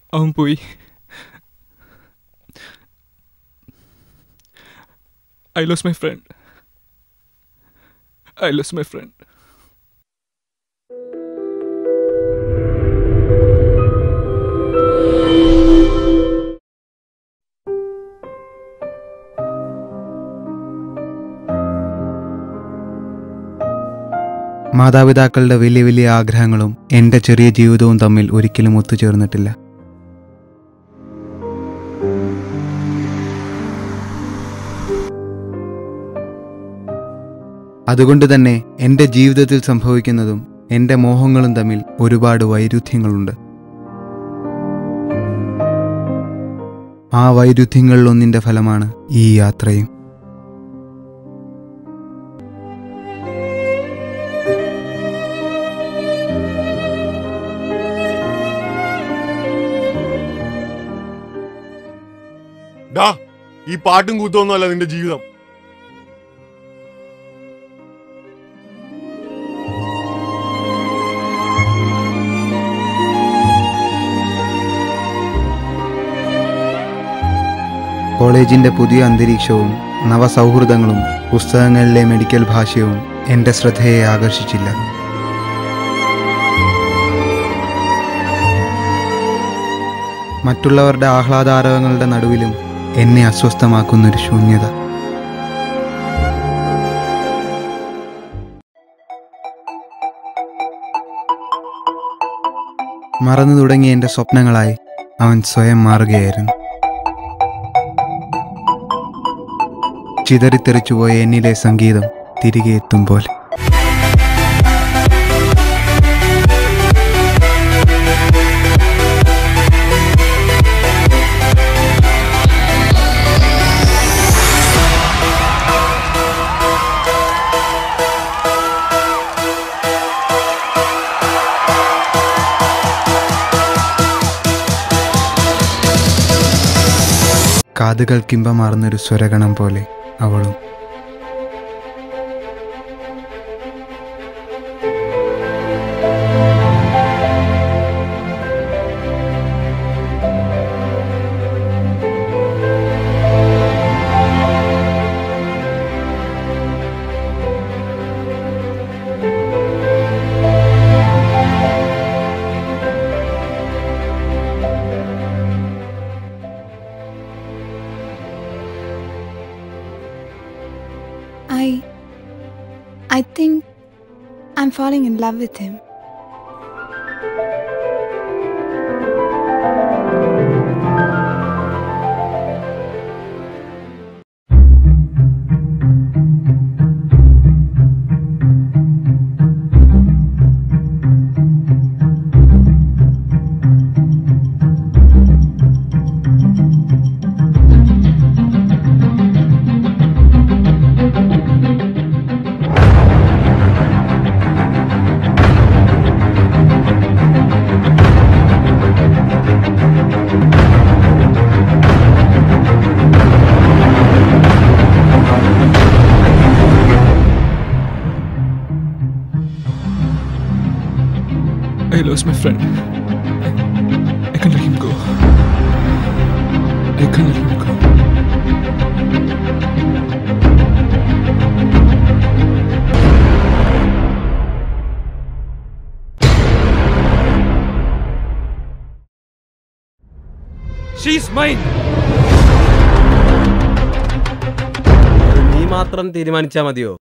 അവൻ പോയി I lose my friend I lose my friend മാതാപിതാക്കളുടെ വലിയ വലിയ ആഗ്രഹങ്ങളും എൻ്റെ ചെറിയ ജീവിതവും തമ്മിൽ ഒരിക്കലും ഒത്തുചേർന്നിട്ടില്ല അതുകൊണ്ട് തന്നെ എൻ്റെ ജീവിതത്തിൽ സംഭവിക്കുന്നതും എൻ്റെ മോഹങ്ങളും തമ്മിൽ ഒരുപാട് വൈരുദ്ധ്യങ്ങളുണ്ട് ആ വൈരുദ്ധ്യങ്ങളിലൊന്നിൻ്റെ ഫലമാണ് ഈ യാത്രയും ഡാ ഈ പാട്ടും കൂത്തൊന്നുമല്ല നിന്റെ ജീവിതം കോളേജിൻ്റെ പുതിയ അന്തരീക്ഷവും നവസൗഹൃദങ്ങളും പുസ്തകങ്ങളിലെ മെഡിക്കൽ ഭാഷയും എൻ്റെ ശ്രദ്ധയെ ആകർഷിച്ചില്ല മറ്റുള്ളവരുടെ ആഹ്ലാദാരവങ്ങളുടെ നടുവിലും എന്നെ അസ്വസ്ഥമാക്കുന്നൊരു ശൂന്യത മറന്നു തുടങ്ങിയ എൻ്റെ സ്വപ്നങ്ങളായി അവൻ സ്വയം മാറുകയായിരുന്നു ചിതറിത്തെറിച്ചുപോയ എന്നിലെ സംഗീതം തിരികെ എത്തും പോലെ കാതുകൾക്കിമ്പമാർന്നൊരു സ്വരഗണം പോലെ അവളും I. I think I'm falling in love with him. I lost my friend. I can't let him go. I can't let him go. She's mine! നീ മാത്രം തീരുമാനിച്ചാൽ മതിയോ